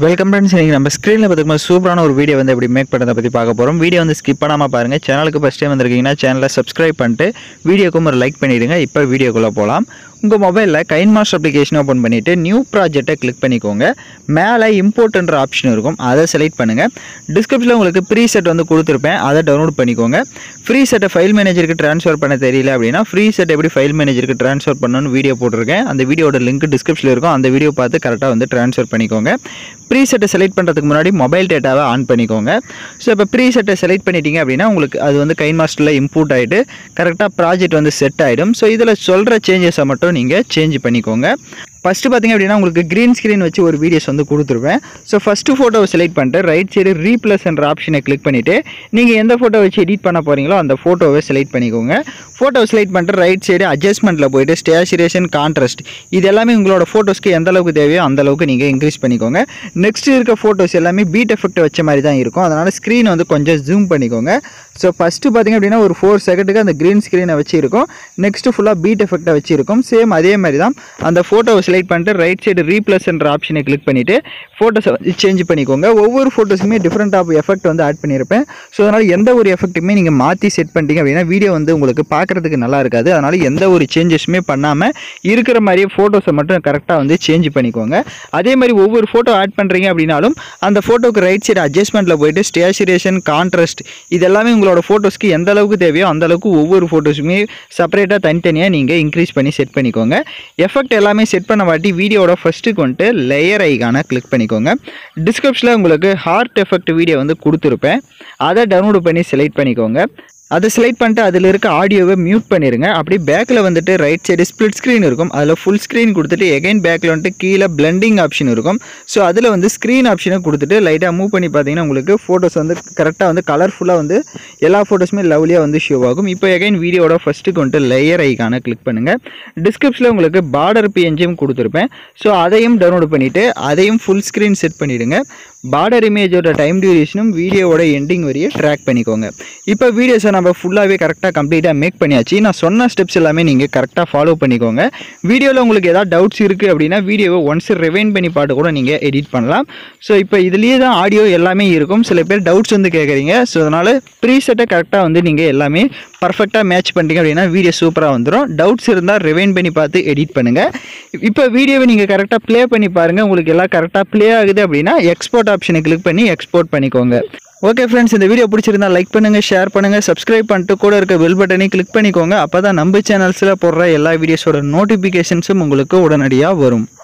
welcome friends இன்றைக்கி நம்ம ஸ்க்ரீனில் பார்த்துக்கும்போது சூப்பரான ஒரு வீடியோ வந்து எப்படி மேக் பண்ணுறதை பற்றி பார்க்க போகிறோம் வீடியோ வந்து ஸ்கிப் பண்ணாமல் பாருங்கள் சேனலுக்கு ஃபஸ்ட் டைம் வந்திருக்கீங்கன்னா சேனலை சப்ஸ்கிரைப் பண்ணிட்டு வீடியோக்கும் ஒரு லைக் பண்ணிவிடுங்க இப்போ வீடியோக்குள்ளே போகலாம் உங்கள் மொபைலில் கைன் மாஸ்டர் அப்ளிகேஷன் ஓப்பன் பண்ணிவிட்டு நியூ ப்ராஜெக்ட்டை கிளிக் பண்ணிக்கோங்க மேலே இம்போர்ட்ன்ற ஆப்ஷன் இருக்கும் அதை செலக்ட் பண்ணுங்கள் டிஸ்கிரிப்ஷனில் உங்களுக்கு ப்ரீ செட் வந்து கொடுத்துருப்பேன் அதை டவுன்லோட் பண்ணிக்கோங்க ஃப்ரீ செட்டை ஃபைல் மேனேஜருக்கு ட்ரான்ஸ்ஃபர் பண்ண தெரியல அப்படின்னா ஃப்ரீ செட் எப்படி ஃபைல் மேனேஜருக்கு ட்ரான்ஸ்ஃபர் பண்ணணும்னு வீடியோ போட்டிருக்கேன் அந்த வீடியோட லிங்க் டிஸ்கிரிப்ஷனில் இருக்கும் அந்த வீடியோ பார்த்து கரெக்டாக வந்து ட்ரான்ஸ்ஃபர் பண்ணிக்கோங்க ப்ரீ செட்டை செலக்ட் பண்ணுறதுக்கு முன்னாடி மொபைல் டேட்டாவை ஆன் பண்ணிக்கோங்க ஸோ இப்போ ப்ரீ செட்டை செலக்ட் பண்ணிட்டீங்க அப்படின்னா உங்களுக்கு அது வந்து கைன் மாஸ்டரில் இம்போர்ட் ஆகிட்டு கரெக்டாக ப்ராஜெக்ட் வந்து செட் ஆகிடும் ஸோ இதில் சொல்கிற சேஞ்சஸை மட்டும் நீங்கள் சேஞ்ச் பண்ணிக்கோங்க ஃபஸ்ட்டு பார்த்தீங்க அப்படின்னா உங்களுக்கு க்ரீன் ஸ்க்ரீன் வச்சு ஒரு வீடியோஸ் வந்து கொடுத்துருவேன் ஸோ ஃபஸ்ட்டு ஃபோட்டோவை செலக்ட் பண்ணிட்டு ரைட் சைடு ரீப்ளஸ் என்ற ஆப்ஷனை கிளிக் பண்ணிவிட்டு நீங்கள் எந்த ஃபோட்டோ வச்சு எடிட் பண்ண போகிறீங்களோ அந்த ஃபோட்டோவை செலக்ட் பண்ணிக்கோங்க ஃபோட்டோ செலக்ட் பண்ணிட்டு ரைட் சைடு அட்ஜஸ்ட்மெண்ட்டில் போயிட்டு ஸ்டேச்சுரேஷன் கான்ட்ராஸ்ட் இது எல்லாமே உங்களோட ஃபோட்டோஸ்க்கு எந்த அளவுக்கு தேவையோ அந்த அளவுக்கு நீங்கள் இன்க்ரீஸ் பண்ணிக்கோங்க நெக்ஸ்ட் இருக்க ஃபோட்டோஸ் எல்லாமே பீட் எஃபெக்ட் வச்ச மாதிரி தான் இருக்கும் அதனால் ஸ்க்ரீன் வந்து கொஞ்சம் ஜூம் பண்ணிக்கோங்க ஸோ ஃபஸ்ட்டு பார்த்தீங்க அப்படின்னா ஒரு ஃபோர் செகண்டுக்கு அந்த க்ரீன் ஸ்க்ரீனை வச்சு இருக்கும் நெக்ஸ்ட்டு ஃபுல்லாக பீட் எஃபெக்ட்டை வச்சிருக்கும் சேம் அதே மாதிரி தான் அந்த ஃபோட்டோவை செலக்ட் பண்ணிட்டு ரைட் சைடு ரீப்ளஸ் என்ற ஆப்ஷனை கிளிக் பண்ணிவிட்டு ஃபோட்டோஸை வந்து சேஞ்ச் பண்ணிக்கோங்க ஒவ்வொரு ஃபோட்டோஸுமே டிஃப்ரெண்ட் ஆஃப் எஃபெக்ட் வந்து ஆட் பண்ணியிருப்பேன் ஸோ அதனால் எந்த ஒரு எஃபெக்ட்டுமே நீங்கள் மாற்றி செட் பண்ணிட்டீங்க அப்படின்னா வீடியோ வந்து உங்களுக்கு பார்க்குறதுக்கு நல்லா இருக்காது அதனால் எந்த ஒரு சேஞ்சஸுமே பண்ணாமல் இருக்கிற மாதிரியே ஃபோட்டோஸை மட்டும் கரெக்டாக வந்து சேஞ்ச் பண்ணிக்கோங்க அதே மாதிரி ஒவ்வொரு ஃபோட்டோ ஆட் பண்ணுறீங்க அப்படின்னாலும் அந்த ஃபோட்டோக்கு ரைட் சைடு அட்ஜஸ்ட்மெண்ட்டில் போயிட்டு ஸ்டேச்சுரேஷன் கான்ட்ராஸ்ட் இது எல்லாமே உங்களோட ஃபோட்டோஸ்க்கு எந்த அளவுக்கு தேவையோ அந்த அளவுக்கு ஒவ்வொரு ஃபோட்டோஸுமே செப்பரேட்டாக தனித்தனியாக நீங்கள் இன்க்ரீஸ் பண்ணி செட் பண்ணிக்கோங்க எஃபெக்ட் எல்லாமே செட் பண்ண வாட்டி வீடியோட ஃபஸ்ட்டுக்கு வந்துட்டு லேயர் ஐக்கான கிளிக் பண்ணிக்கோங்க டிஸ்கிரிப்ஷனில் உங்களுக்கு ஹார்ட் எஃபெக்ட் வீடியோ வந்து கொடுத்துருப்பேன் அதை டவுன்லோட் பண்ணி செலக்ட் பண்ணிக்கோங்க அதை செலக்ட் பண்ணிட்டு அதில் இருக்க ஆடியோவை மியூட் பண்ணிடுங்க அப்படி பேக்கில் வந்துட்டு ரைட் சைடு ஸ்ப்ளிட் ஸ்க்ரீன் இருக்கும் அதில் ஃபுல் ஸ்க்ரீன் கொடுத்துட்டு எகைன் பேக்கில் வந்துட்டு கீழே பிளெண்டிங் ஆப்ஷன் இருக்கும் ஸோ அதில் வந்து ஸ்க்ரீன் ஆப்ஷனை கொடுத்துட்டு லைட்டாக மூவ் பண்ணி பார்த்தீங்கன்னா உங்களுக்கு ஃபோட்டோஸ் வந்து கரெக்டாக வந்து கலர்ஃபுல்லாக வந்து எல்லா ஃபோட்டோஸுமே லவ்லியாக வந்து ஷோ ஆகும் இப்போ எகைன் வீடியோட ஃபஸ்ட்டுக்கு வந்துட்டு லேயர் ஐக்கான கிளிக் பண்ணுங்கள் டிஸ்கிரிப்ஷனில் உங்களுக்கு பார்டர் பிஎன்ஜியும் கொடுத்துருப்பேன் ஸோ அதையும் டவுன்லோட் பண்ணிவிட்டு அதையும் ஃபுல் ஸ்க்ரீன் செட் பண்ணிவிடுங்க பார்டர் இமேஜோட டைம் டியூரேஷனும் வீடியோவோட எண்டிங் வரையே ட்ராக் பண்ணிக்கோங்க இப்போ வீடியோஸை நம்ம ஃபுல்லாகவே கரெக்டாக கம்ப்ளீட்டாக மேக் பண்ணியாச்சு நான் சொன்ன ஸ்டெப்ஸ் எல்லாமே நீங்கள் கரெக்டாக ஃபாலோ பண்ணிக்கோங்க வீடியோவில் உங்களுக்கு ஏதாவது டவுட்ஸ் இருக்குது அப்படின்னா வீடியோவை ஒன்ஸ் ரிவைன் பண்ணி பாட்டு கூட நீங்கள் எடிட் பண்ணலாம் ஸோ இப்போ இதுலேயே தான் ஆடியோ எல்லாமே இருக்கும் சில பேர் டவுட்ஸ் வந்து கேட்குறீங்க ஸோ அதனால் ப்ரீசெட்டை கரெக்டாக வந்து நீங்கள் எல்லாமே பர்ஃபெக்டாக மேட்ச் பண்ணிட்டீங்க அப்படின்னா வீடியோ சூப்பராக வந்துடும் டவுட்ஸ் இருந்தால் ரிவைன் பண்ணி பார்த்து எடிட் பண்ணுங்கள் இப்போ வீடியோவை நீங்கள் கரெக்டாக ப்ளே பண்ணி பாருங்கள் உங்களுக்கு எல்லாம் கரெக்டாக ப்ளே ஆகுது அப்படின்னா எக்ஸ்போர்ட் ஆப்ஷனை கிளிக் பண்ணி எக்ஸ்போர்ட் பண்ணிக்கோங்க ஓகே ஃப்ரெண்ட்ஸ் இந்த வீடியோ பிடிச்சிருந்தா லைக் பண்ணுங்கள் ஷேர் பண்ணுங்கள் சப்ஸ்கிரைப் பண்ணிட்டு கூட இருக்க பெல் பட்டனையும் கிளிக் பண்ணிக்கோங்க அப்போ தான் நம்ம சேனல்ஸில் போடுற எல்லா வீடியோஸோட நோட்டிஃபிகேஷன்ஸும் உங்களுக்கு உடனடியாக வரும்